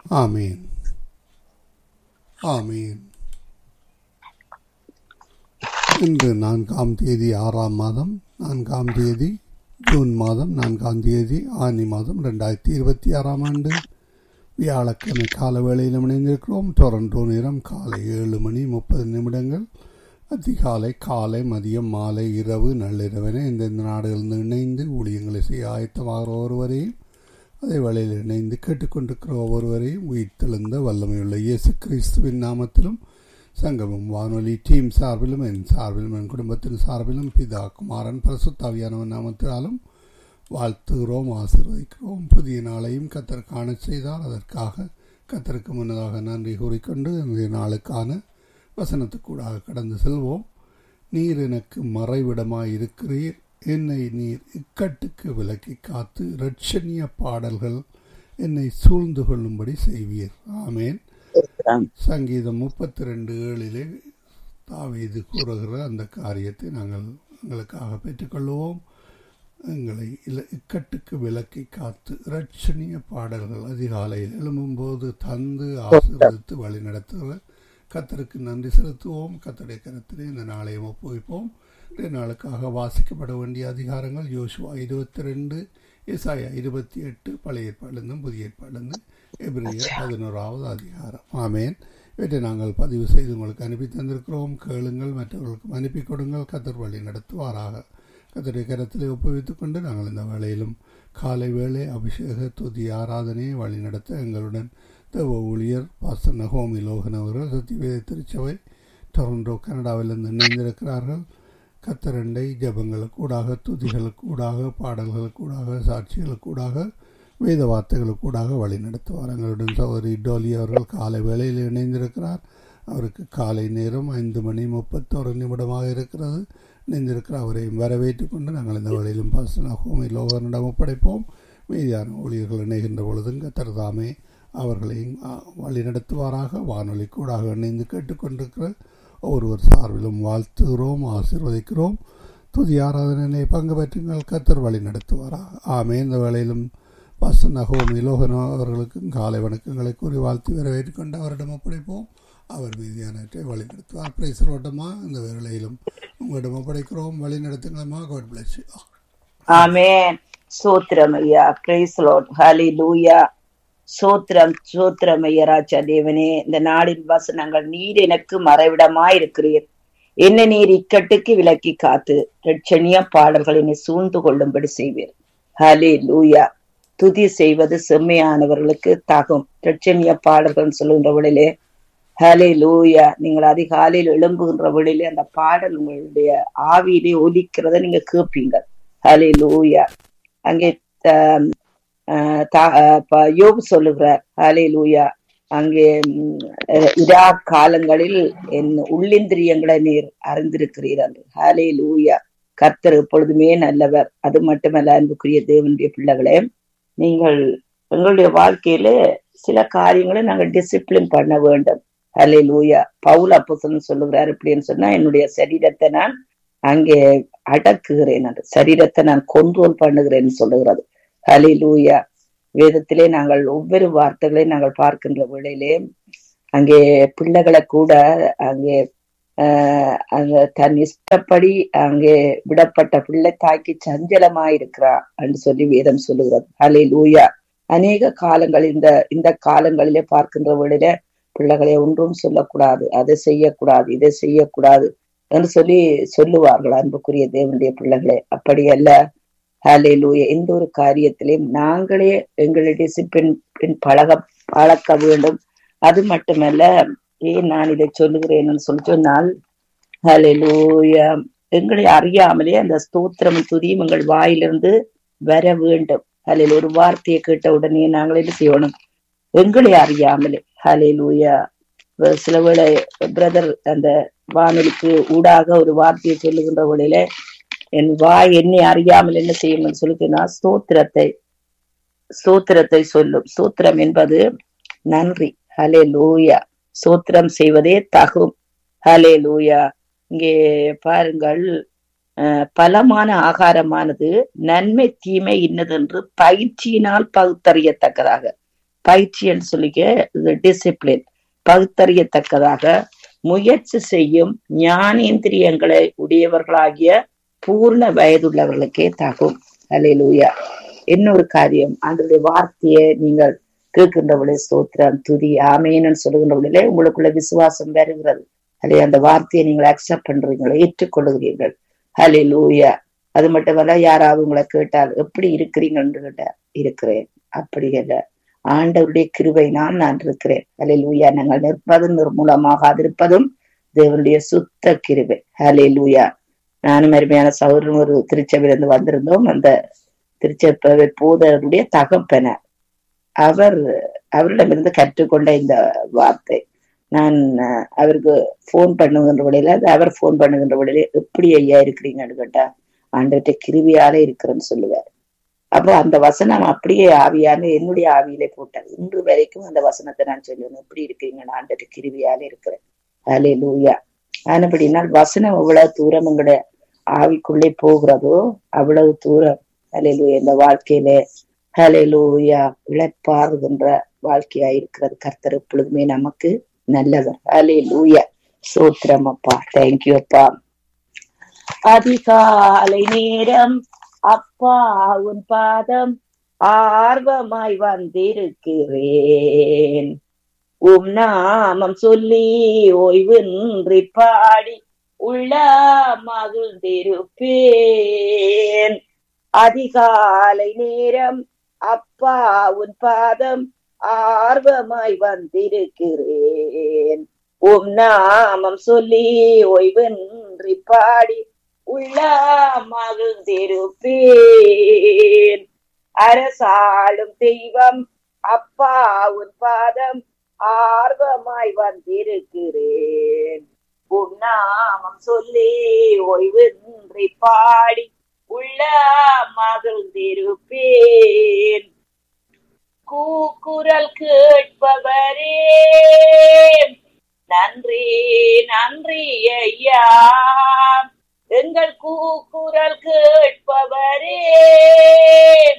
ஆமீன் ஆமீன் இன்று நான்காம் தேதி ஆறாம் மாதம் நான்காம் தேதி ஜூன் மாதம் நான்காம் தேதி ஆனி மாதம் ரெண்டாயிரத்தி இருபத்தி ஆறாம் ஆண்டு வியாழக்கிழமை கால வேளையில் இணைந்திருக்கிறோம் டொரண்டோ நேரம் காலை ஏழு மணி முப்பது நிமிடங்கள் அதிகாலை காலை மதியம் மாலை இரவு நள்ளிரவென இந்தந்த நாடுகளில் இணைந்து ஊழியங்களை செய்ய ஆயத்தமாகிற ஒருவரையும் அதே வேளையில் இணைந்து கேட்டுக்கொண்டிருக்கிற ஒவ்வொருவரையும் உயிர்த்தெழுந்த வல்லமையுள்ள இயேசு கிறிஸ்துவின் நாமத்திலும் சங்கமம் வானொலி டீம் சார்பிலும் என் சார்பிலும் என் குடும்பத்தின் சார்பிலும் பிதா குமாரன் பரசுத்தாவியானவன் நாமத்தினாலும் வாழ்த்துகிறோம் ஆசீர்வதிக்கிறோம் புதிய நாளையும் கத்தர் காண செய்தால் அதற்காக கத்தருக்கு முன்னதாக நன்றி கூறிக்கொண்டு இன்றைய நாளுக்கான வசனத்துக்கூடாக கடந்து செல்வோம் நீர் எனக்கு மறைவிடமாய் இருக்கிறீர் என்னை நீர் இக்கட்டுக்கு விலக்கி காத்து இரட்சணிய பாடல்கள் என்னை சூழ்ந்து கொள்ளும்படி செய்வீர் ஆமேன் சங்கீதம் முப்பத்தி ரெண்டு ஏழிலே தாவீது கூறுகிற அந்த காரியத்தை நாங்கள் எங்களுக்காக பெற்றுக்கொள்வோம் எங்களை இல இக்கட்டுக்கு விலக்கி காத்து இரட்சணிய பாடல்கள் அதிகாலையில் எழும்பும்போது தந்து ஆசீர்வதித்து வழி நடத்துகிற கத்தருக்கு நன்றி செலுத்துவோம் கத்தருடைய கருத்திலே இந்த நாளையும் ஒப்புவிப்போம் இன்றைய நாளுக்காக வாசிக்கப்பட வேண்டிய அதிகாரங்கள் யோசுவா இருபத்தி ரெண்டு இசாயா இருபத்தி எட்டு பழைய ஏற்பாடுந்தும் புதிய ஏற்பாடுந்து எபிரியர் பதினோராவது அதிகாரம் ஆமேன் இவற்றை நாங்கள் பதிவு செய்து உங்களுக்கு அனுப்பி தந்திருக்கிறோம் கேளுங்கள் மற்றவர்களுக்கும் அனுப்பி கொடுங்கள் கத்தர் வழி நடத்துவாராக கத்தருடைய கரத்திலே ஒப்புவித்துக் கொண்டு நாங்கள் இந்த வேளையிலும் காலை வேளை அபிஷேக துதி ஆராதனையை வழி நடத்த எங்களுடன் தேவ ஊழியர் பாஸ்டர் நகோமி லோகன் அவர்கள் சத்தியவேத திருச்சபை டொரண்டோ கனடாவிலிருந்து இணைந்திருக்கிறார்கள் கத்தரண்டை ஜபங்களுக்கூடாக துதிகளுக்கூடாக பாடல்களுக்கூடாக சாட்சிகளுக்கூடாக வேத வார்த்தைகளுக்கூடாக வழி நடத்துவார் எங்களுடன் சகோதரி டோலி அவர்கள் காலை வேளையில் இணைந்திருக்கிறார் அவருக்கு காலை நேரம் ஐந்து மணி முப்பத்தோரு நிமிடமாக இருக்கிறது இணைந்திருக்கிற அவரையும் வரவேற்று கொண்டு நாங்கள் இந்த வேளையிலும் பாசன ஹோமி லோகனிடம் ஒப்படைப்போம் மீதியான ஊழியர்கள் இணைகின்ற பொழுதும் கத்தர் தாமே அவர்களையும் வழி நடத்துவாராக வானொலி கூடாக இணைந்து கேட்டுக்கொண்டிருக்கிற ஒருவர் சார்பிலும் வாழ்த்துகிறோம் ஆசிர்வதிக்கிறோம் துதி ஆராதனை பங்கு பெற்றுங்கள் கத்தர் வழி நடத்துவாராக ஆமே இந்த வேளையிலும் பஸ் நகோம் இலோகன் அவர்களுக்கும் காலை வணக்கங்களை கூறி வாழ்த்து வரவேற்று கொண்டு அவரிடம் ஒப்படைப்போம் அவர் மீதியானவற்றை வழி நடத்துவார் பிரைசர் ஓட்டமா இந்த வேளையிலும் உங்களிடம் ஒப்படைக்கிறோம் வழி நடத்துங்களமா காட் பிளஸ் ஆமேன் சோத்திரம் ஐயா பிரைஸ் லார்ட் ஹalleluya சோத்திரம் சோத்திரம் ஐயராஜா தேவனே இந்த நாடின் வசனங்கள் நீர் எனக்கு மறைவிடமாய் இருக்கிறீர் என்ன நீர் இக்கட்டுக்கு விலக்கி காத்து ரட்சணிய பாடல்கள் என்னை சூழ்ந்து கொள்ளும்படி செய்வீர் ஹலே லூயா துதி செய்வது செம்மையானவர்களுக்கு தகும் ரட்சணிய பாடல்கள் சொல்லுகின்ற விடையிலே ஹலே லூயா நீங்கள் அதிகாலையில் எழும்புகின்ற விடையிலே அந்த பாடல் உங்களுடைய ஆவியிலே ஒலிக்கிறத நீங்க கேட்பீங்க ஹலே லூயா அங்கே யோபு சொல்லுகிறார் ஹலே லூயா அங்கே இதா காலங்களில் என் உள்ளிந்திரியங்களை நீர் அறிந்திருக்கிறீர் என்று ஹலே லூயா கர்த்தர் எப்பொழுதுமே நல்லவர் அது மட்டுமல்ல அன்புக்குரிய தேவனுடைய பிள்ளைகளே நீங்கள் எங்களுடைய வாழ்க்கையில சில காரியங்களை நாங்கள் டிசிப்ளின் பண்ண வேண்டும் ஹலே லூயா பவுல் அப்போசன் சொல்லுகிறார் எப்படின்னு சொன்னா என்னுடைய சரீரத்தை நான் அங்கே அடக்குகிறேன் என்று சரீரத்தை நான் கொண்டோல் பண்ணுகிறேன்னு சொல்லுகிறது ஹலே லூயா வேதத்திலே நாங்கள் ஒவ்வொரு வார்த்தைகளை நாங்கள் பார்க்கின்ற வேளையிலே அங்கே பிள்ளைகளை கூட அங்கே ஆஹ் அங்க தன் இஷ்டப்படி அங்கே விடப்பட்ட பிள்ளை தாக்கி சஞ்சலமாயிருக்கிறா என்று சொல்லி வேதம் சொல்லுகிறது ஹலே லூயா அநேக காலங்கள் இந்த இந்த காலங்களிலே பார்க்கின்ற வேளையில பிள்ளைகளை ஒன்றும் சொல்லக்கூடாது அதை செய்யக்கூடாது இதை செய்யக்கூடாது என்று சொல்லி சொல்லுவார்கள் அன்புக்குரிய தேவனுடைய பிள்ளைகளே அப்படி அல்ல ஹலே லூய எந்த ஒரு காரியத்திலையும் நாங்களே எங்களுடைய டிசிப்ளின் பழக பழக்க வேண்டும் அது மட்டுமல்ல ஏன் நான் இதை சொல்லுகிறேன்னு சொல்லி சொன்னால் ஹலே லூயா எங்களை அறியாமலே அந்த ஸ்தோத்திரம் துதியும் எங்கள் வாயிலிருந்து வர வேண்டும் ஹலையில் ஒரு வார்த்தையை கேட்ட உடனே நாங்கள் என்ன செய்யணும் எங்களை அறியாமலே ஹலே லூயா சில வேளை பிரதர் அந்த வானொலிக்கு ஊடாக ஒரு வார்த்தையை சொல்லுகின்ற வழியில என் வாய் என்னை அறியாமல் என்ன செய்யும் சொல்லுதுன்னா ஸ்தோத்திரத்தை ஸ்தோத்திரத்தை சொல்லும் சூத்திரம் என்பது நன்றி ஹலே லூயா சூத்திரம் செய்வதே தகும் ஹலே லூயா இங்கே பாருங்கள் பலமான ஆகாரமானது நன்மை தீமை இன்னதென்று பயிற்சியினால் பகுத்தறியத்தக்கதாக பயிற்சி என்று சொல்லிக்க இது டிசிப்ளின் பகுத்தறியத்தக்கதாக முயற்சி செய்யும் ஞானேந்திரியங்களை உடையவர்களாகிய பூர்ண வயதுள்ளவர்களுக்கே தகும் அலையிலூயா இன்னொரு காரியம் அந்த வார்த்தையை நீங்கள் கேட்கின்றவளே ஸ்தோத்திரம் துதி ஆமேன்னு சொல்லுகின்றவர்களே உங்களுக்குள்ள விசுவாசம் வருகிறது அல்லே அந்த வார்த்தையை நீங்கள் அக்செப்ட் பண்றீங்களா ஏற்றுக்கொள்ளுகிறீர்கள் ஹலே லூயா அது மட்டுமல்ல யாராவது உங்களை கேட்டால் எப்படி இருக்கிறீங்கன்னு கேட்டா இருக்கிறேன் அப்படி அல்ல ஆண்டவருடைய கிருபைனால் நான் இருக்கிறேன் ஹலே லூயா நாங்கள் நிற்பதும் நிர்மூலமாகாதிருப்பதும் தேவனுடைய சுத்த கிருபை ஹலே லூயா நானும் அருமையான சௌரன் ஒரு திருச்சபையிலிருந்து வந்திருந்தோம் அந்த திருச்சபை போதருடைய தகப்பன அவர் அவரிடமிருந்து கற்றுக்கொண்ட இந்த வார்த்தை நான் அவருக்கு போன் பண்ணுகின்ற வழியில அவர் போன் பண்ணுகின்ற வழியில எப்படி ஐயா இருக்கிறீங்கன்னு கேட்டா ஆண்டுகிட்ட கிருவியால இருக்கிறேன்னு சொல்லுவார் அப்போ அந்த வசனம் அப்படியே ஆவியான என்னுடைய ஆவியிலே போட்டார் இன்று வரைக்கும் அந்த வசனத்தை நான் சொல்லுவேன் எப்படி இருக்கீங்க நான் ஆண்டுகிட்ட கிருவியால இருக்கிறேன் அலே லூயா ஆனப்படினால் வசனம் எவ்வளவு தூரம் எங்கட ஆவிக்குள்ளே போகிறதோ அவ்வளவு தூரம் அலே லூயா இந்த வாழ்க்கையில ஹலே லூயா இழப்பாறுகின்ற வாழ்க்கையா இருக்கிறது கர்த்தர் எப்பொழுதுமே நமக்கு நல்லவர் அலே லூயா சோத்திரம் அப்பா தேங்க்யூ அப்பா அதிகாலை நேரம் அப்பா உன் பாதம் ஆர்வமாய் வந்திருக்கிறேன் உம் நாமம் சொல்லி ஓய்வின்றி பாடி உள்ள மகிழ்ந்திருப்பேன் அதிகாலை நேரம் அப்பா உன் பாதம் ஆர்வமாய் வந்திருக்கிறேன் உம் நாமம் சொல்லி ஓய்வின்றி பாடி உள்ள மகிழ்ந்திருப்பேன் அரசாளும் தெய்வம் அப்பா உன் பாதம் ஆர்வமாய் வந்திருக்கிறேன் உன் நாமம் சொல்லி ஓய்வின்றி பாடி உள்ள மகிழ்ந்திருப்பேன் கூக்குரல் கேட்பவரே நன்றி நன்றி ஐயா எங்கள் கூக்குரல் கேட்பவரே